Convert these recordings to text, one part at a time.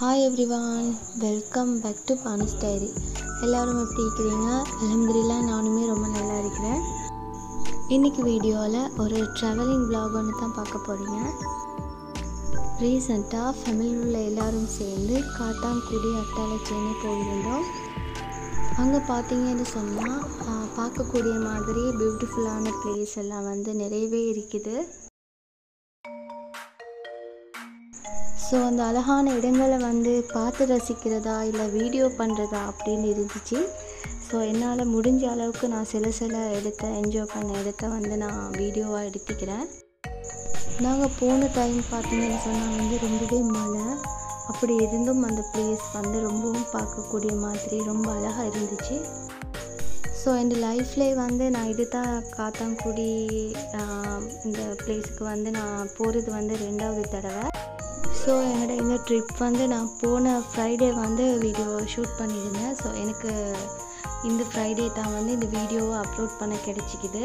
hi everyone welcome back to பானஸ் diary எல்லோரும் எப்படி இருக்கிறீங்க அலமதுல்லா நானுமே ரொம்ப நல்லா இருக்கிறேன் இன்றைக்கி வீடியோவில் ஒரு ட்ராவலிங் vlog ஒன்று தான் பார்க்க போகிறீங்க ரீசண்டாக ஃபேமிலியில் உள்ள எல்லோரும் சேர்ந்து காட்டாங்குடி அட்டாளச்சேனி போயிருந்தோம் அங்கே பார்த்தீங்கன்னு சொன்னால் பார்க்கக்கூடிய மாதிரி பியூட்டிஃபுல்லான பிளேஸ் எல்லாம் வந்து நிறையவே இருக்குது ஸோ அந்த அழகான இடங்களை வந்து பார்த்து ரசிக்கிறதா இல்லை வீடியோ பண்ணுறதா அப்படின்னு இருந்துச்சு ஸோ என்னால் முடிஞ்ச அளவுக்கு நான் சில சில இடத்த என்ஜாய் பண்ண இடத்த வந்து நான் வீடியோவாக எடுத்துக்கிறேன் நாங்கள் போன டைம் பார்த்தீங்கன்னு சொன்னால் வந்து ரொம்பவே மழை அப்படி இருந்தும் அந்த பிளேஸ் வந்து ரொம்பவும் பார்க்கக்கூடிய மாதிரி ரொம்ப அழகாக இருந்துச்சு ஸோ என் லைஃப்லேயே வந்து நான் இது தான் காத்தாங்குடி ஆஹ், இந்த பிளேஸுக்கு வந்து நான் போகிறது வந்து ரெண்டாவது தடவை ஸோ என்னோட இந்த ட்ரிப் வந்து நான் போன ஃப்ரைடே வந்து வீடியோ ஷூட் பண்ணியிருந்தேன் ஸோ எனக்கு இந்த ஃப்ரைடே தான் வந்து இந்த வீடியோவை அப்லோட் பண்ண கிடைச்சிக்குது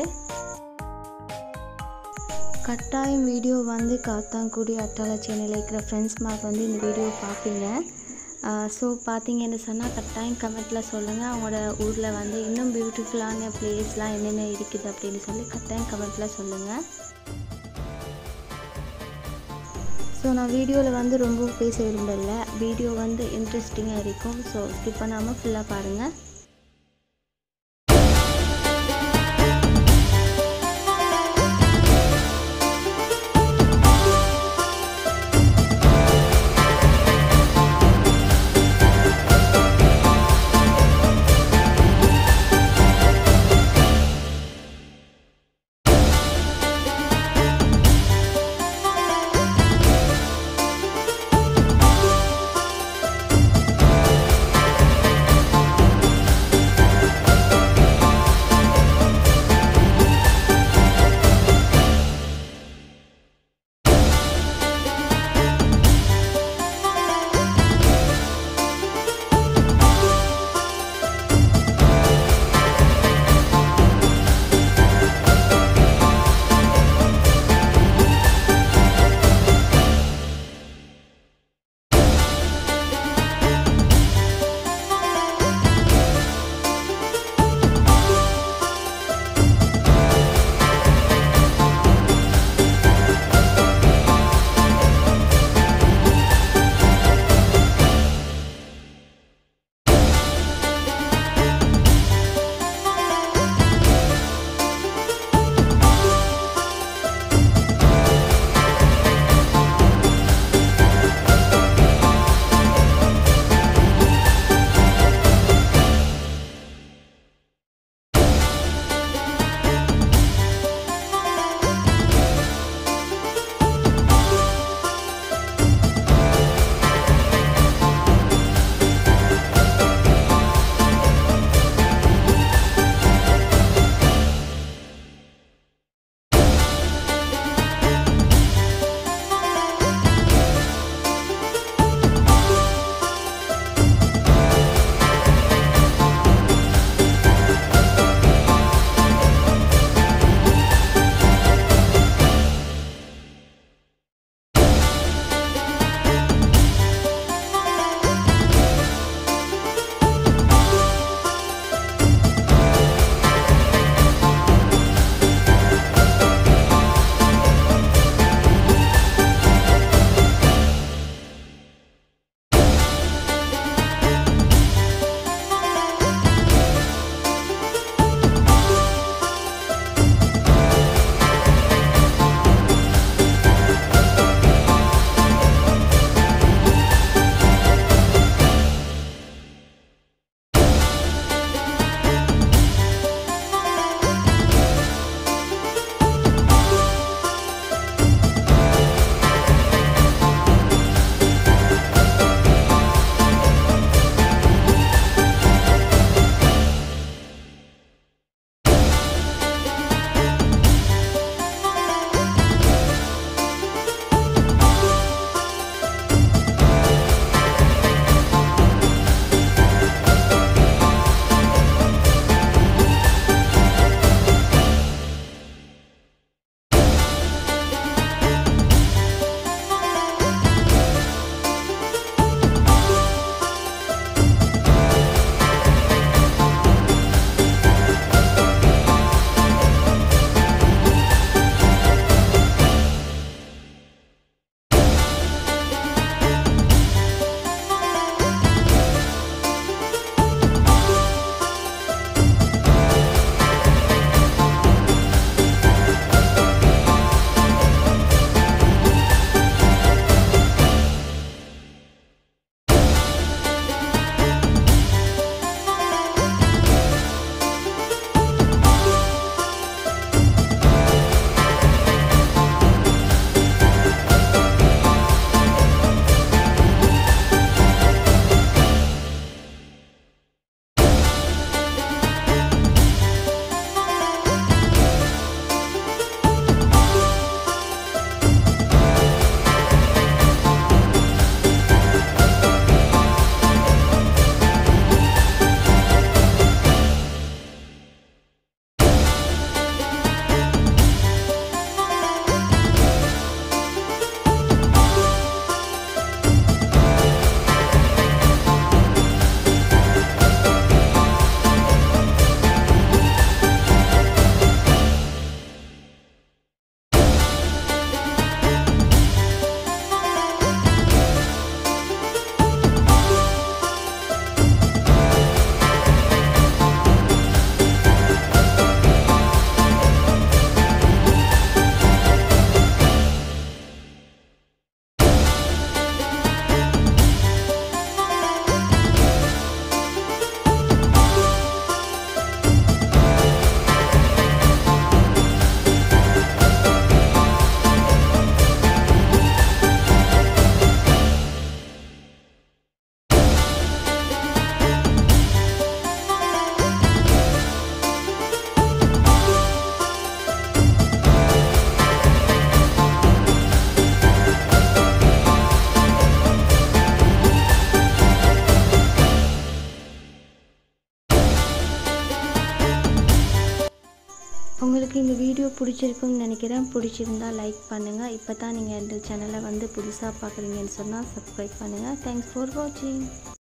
கட்டாயம் வீடியோ வந்து காத்தாங்குடி அட்டாள சேனலில் இருக்கிற ஃப்ரெண்ட்ஸ் மார்க் வந்து இந்த வீடியோ பார்ப்பீங்க ஸோ பார்த்தீங்கன்னு சொன்னால் கட்டாயம் கமெண்ட்டில் சொல்லுங்கள் அவங்களோட ஊரில் வந்து இன்னும் பியூட்டிஃபுல்லான பிளேஸ்லாம் என்னென்ன இருக்குது அப்படின்னு சொல்லி கட்டாயம் கமெண்ட்டில் சொல்லுங்கள் ஸோ நான் வீடியோவில் வந்து ரொம்ப பேச விரும்பல வீடியோ வந்து இன்ட்ரெஸ்டிங்காக இருக்கும் ஸோ ஸ்கிப் பண்ணாமல் ஃபுல்லாக பாருங்கள் உங்களுக்கு இந்த வீடியோ பிடிச்சிருக்குன்னு நினைக்கிறேன் பிடிச்சிருந்தா லைக் பண்ணுங்கள் இப்போ தான் நீங்கள் இந்த சேனலை வந்து புதுசாக பார்க்குறீங்கன்னு சொன்னால் சப்ஸ்கிரைப் பண்ணுங்கள் தேங்க்ஸ் ஃபார் வாட்சிங்